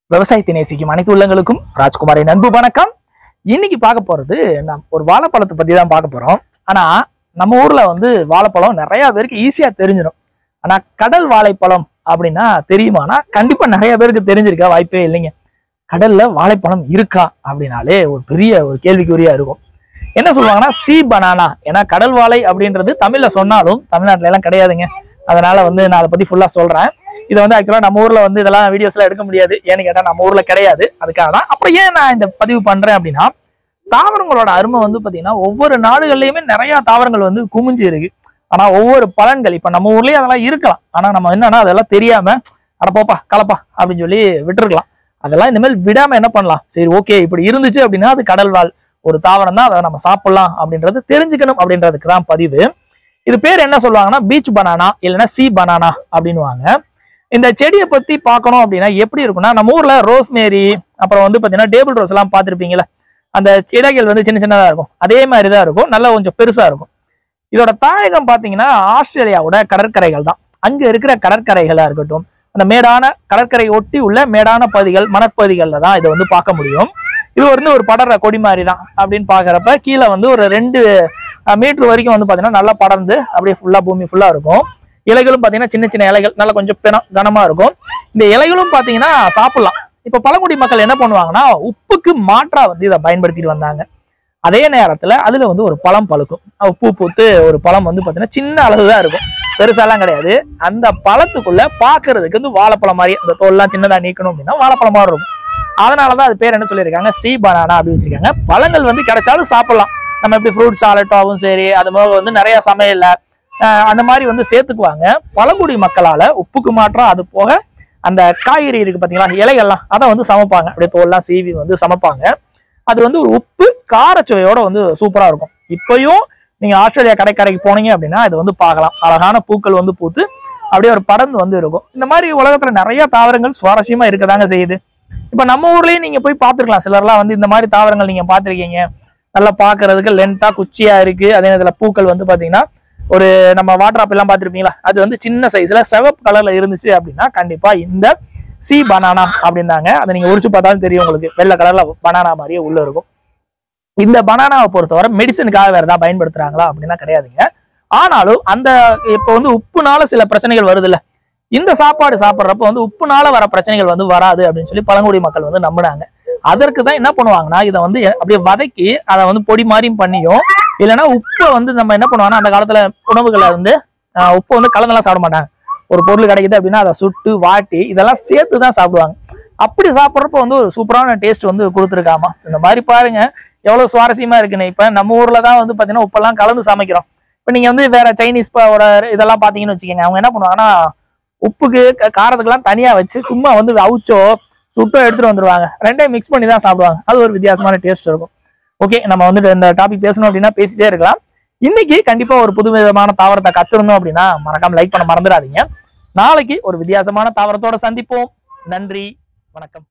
விவசாயத்தை நேசிக்கும் அனைத்து உள்ளங்களுக்கும் ராஜ்குமாரின் அன்பு வணக்கம் இன்னைக்கு பார்க்க போறது நாம் ஒரு வாழைப்பழத்தை பத்தி தான் பார்க்க போறோம் ஆனா நம்ம ஊர்ல வந்து வாழைப்பழம் நிறைய பேருக்கு ஈஸியா தெரிஞ்சிடும் ஆனா கடல் வாழைப்பழம் அப்படின்னா தெரியுமானா கண்டிப்பா நிறைய பேருக்கு தெரிஞ்சிருக்க வாய்ப்பே இல்லைங்க கடல்ல வாழைப்பழம் இருக்கா அப்படின்னாலே ஒரு பெரிய ஒரு கேள்விக்குறியா இருக்கும் என்ன சொல்லுவாங்கன்னா சி பனானா ஏன்னா கடல் வாழை அப்படின்றது தமிழ்ல சொன்னாலும் தமிழ்நாட்டுல எல்லாம் கிடையாதுங்க அதனால வந்து நான் அதை பத்தி ஃபுல்லா சொல்றேன் இதை வந்து ஆக்சுவலா நம்ம ஊர்ல வந்து இதெல்லாம் வீடியோஸ்ல எடுக்க முடியாது ஏன்னு கேட்டா நம்ம ஊர்ல கிடையாது அதுக்காக தான் அப்புறம் ஏன் நான் இந்த பதிவு பண்றேன் அப்படின்னா தாவரங்களோட அருமை வந்து பாத்தீங்கன்னா ஒவ்வொரு நாடுகள்லயுமே நிறைய தாவரங்கள் வந்து குமிஞ்சு இருக்கு ஆனா ஒவ்வொரு பலன்கள் இப்ப நம்ம ஊர்லயே அதெல்லாம் இருக்கலாம் ஆனா நம்ம என்னன்னா அதெல்லாம் தெரியாம அட போப்பா கலப்பா அப்படின்னு சொல்லி விட்டுருக்கலாம் அதெல்லாம் இனிமேல் விடாம என்ன பண்ணலாம் சரி ஓகே இப்படி இருந்துச்சு அப்படின்னா அது கடல் வாழ் ஒரு தாவரம் தான் அதை நம்ம சாப்பிடலாம் அப்படின்றது தெரிஞ்சுக்கணும் அப்படின்றதுக்கு தான் பதிவு இது பேர் என்ன சொல்லுவாங்கன்னா பீச் பனானா இல்லைன்னா சி பனானா அப்படின்னுவாங்க இந்த செடியை பத்தி பார்க்கணும் அப்படின்னா எப்படி இருக்கும்னா நம்ம ஊர்ல ரோஸ்மேரி அப்புறம் வந்து பாத்தீங்கன்னா டேபிள் ரோஸ் எல்லாம் பார்த்திருப்பீங்கல்ல அந்த செடிகள் வந்து சின்ன சின்னதா இருக்கும் அதே மாதிரி தான் இருக்கும் நல்லா கொஞ்சம் பெருசா இருக்கும் இதோட தாயகம் பாத்தீங்கன்னா ஆஸ்திரேலியாவோட கடற்கரைகள் தான் அங்க இருக்கிற கடற்கரைகளா இருக்கட்டும் அந்த மேடான கடற்கரை ஒட்டி உள்ள மேடான பகுதிகள் மணற்பகுதிகள்ல தான் இதை வந்து பார்க்க முடியும் இது வந்து ஒரு படர்ற கொடி மாதிரி தான் அப்படின்னு பாக்குறப்ப கீழே வந்து ஒரு ரெண்டு மீட்டர் வரைக்கும் வந்து பாத்தீங்கன்னா நல்லா படர்ந்து அப்படியே ஃபுல்லா பூமி ஃபுல்லா இருக்கும் இலைகளும் பாத்தீங்கன்னா சின்ன சின்ன இலைகள் நல்லா கொஞ்சம் பிணம் கனமா இருக்கும் இந்த இலைகளும் பாத்தீங்கன்னா சாப்பிடலாம் இப்ப பழங்குடி மக்கள் என்ன பண்ணுவாங்கன்னா உப்புக்கு மாற்றா வந்து இதை பயன்படுத்திட்டு வந்தாங்க அதே நேரத்துல அதுல வந்து ஒரு பழம் பழுக்கும் அஹ் பூ பூத்து ஒரு பழம் வந்து பாத்தீங்கன்னா சின்ன அளவுதான் இருக்கும் பெருசாலாம் கிடையாது அந்த பழத்துக்குள்ள பாக்குறதுக்கு வந்து வாழைப்பழம் மாதிரி அந்த தோல்லாம் சின்னதா நீக்கணும் அப்படின்னா வாழைப்பழம் மாதிரி இருக்கும் அதனாலதான் அது பேர் என்ன சொல்லியிருக்காங்க சி பனானா அப்படின்னு வச்சிருக்காங்க பழங்கள் வந்து கிடைச்சாலும் சாப்பிடலாம் நம்ம எப்படி ஃப்ரூட் சாலட்டாவும் சரி அது போக வந்து நிறைய சமையல்ல அஹ் அந்த மாதிரி வந்து சேர்த்துக்குவாங்க பழங்குடி மக்களால உப்புக்கு மாற்றம் அது போக அந்த காய்கறி இருக்கு பாத்தீங்களா இலைகள்லாம் அதை வந்து சமைப்பாங்க அப்படியே தோல்லாம் சீவி வந்து சமைப்பாங்க அது வந்து ஒரு உப்பு காரச்சுவையோட வந்து சூப்பரா இருக்கும் இப்பயும் நீங்க ஆஸ்திரேலியா கடற்கரைக்கு போனீங்க அப்படின்னா இது வந்து பார்க்கலாம் அழகான பூக்கள் வந்து பூத்து அப்படியே ஒரு படர்ந்து வந்து இருக்கும் இந்த மாதிரி உலகத்துல நிறைய தாவரங்கள் சுவாரஸ்யமா இருக்கதாங்க செய்யுது இப்ப நம்ம ஊர்லயும் நீங்க போய் பார்த்திருக்கலாம் சிலர்லாம் வந்து இந்த மாதிரி தாவரங்கள் நீங்க பார்த்திருக்கீங்க நல்லா பாக்குறதுக்கு லென்த்தா குச்சியா இருக்கு அதே நேரத்துல பூக்கள் வந்து பாத்தீங்கன்னா ஒரு நம்ம வாட்டர் ஆப்பிள் எல்லாம் பார்த்திருப்பீங்களா அது வந்து சின்ன சைஸ்ல சிவப்பு கலர்ல இருந்துச்சு அப்படின்னா கண்டிப்பா இந்த சி பனானா அப்படின்னாங்க அதை நீங்க உரிச்சு பார்த்தாலும் தெரியும் உங்களுக்கு வெள்ளை கலர்ல பனானா மாதிரியே உள்ள இருக்கும் இந்த பனானாவை பொறுத்தவரை மெடிசனுக்காக வேற ஏதாவது பயன்படுத்துறாங்களா அப்படின்னா கிடையாதுங்க ஆனாலும் அந்த இப்போ வந்து உப்புனால சில பிரச்சனைகள் வருது இல்ல இந்த சாப்பாடு சாப்பிட்றப்ப வந்து உப்புனால வர பிரச்சனைகள் வந்து வராது அப்படின்னு சொல்லி பழங்குடி மக்கள் வந்து நம்பினாங்க அதற்கு தான் என்ன பண்ணுவாங்கன்னா இதை வந்து அப்படியே வதக்கி அதை வந்து பொடி மாதிரியும் பண்ணியும் இல்லைன்னா உப்பை வந்து நம்ம என்ன பண்ணுவாங்கன்னா அந்த காலத்துல உணவுகளை வந்து ஆஹ் உப்பு வந்து கலந்தெல்லாம் சாப்பிட மாட்டாங்க ஒரு பொருள் கிடைக்குது அப்படின்னா அதை சுட்டு வாட்டி இதெல்லாம் சேர்த்து தான் சாப்பிடுவாங்க அப்படி சாப்பிட்றப்ப வந்து ஒரு சூப்பரான டேஸ்ட் வந்து கொடுத்துருக்காமா இந்த மாதிரி பாருங்க எவ்வளவு சுவாரஸ்யமா இருக்குன்னு இப்ப நம்ம ஊர்ல தான் வந்து பாத்தீங்கன்னா உப்பெல்லாம் கலந்து சமைக்கிறோம் இப்ப நீங்க வந்து வேற சைனீஸ் ப- இதெல்லாம் பாத்தீங்கன்னு வச்சுக்கோங்க அவங்க என்ன பண்ணுவாங்கன்னா உப்புக்கு க- காரத்துக்கெல்லாம் தனியா வச்சு சும்மா வந்து அவுச்சோ சுட்டோ எடுத்துட்டு வந்துருவாங்க ரெண்டையும் மிக்ஸ் பண்ணி தான் சாப்பிடுவாங்க அது ஒரு வித்தியாசமான டேஸ்ட் இருக்கும் ஓகே நம்ம வந்துட்டு இந்த டாபிக் பேசணும் அப்படின்னா பேசிட்டே இருக்கலாம் இன்னைக்கு கண்டிப்பா ஒரு புது விதமான தாவரத்தை கத்துருந்தோம் அப்படின்னா மறக்காம லைக் பண்ண மறந்துடாதீங்க நாளைக்கு ஒரு வித்தியாசமான தாவரத்தோட சந்திப்போம் நன்றி வணக்கம்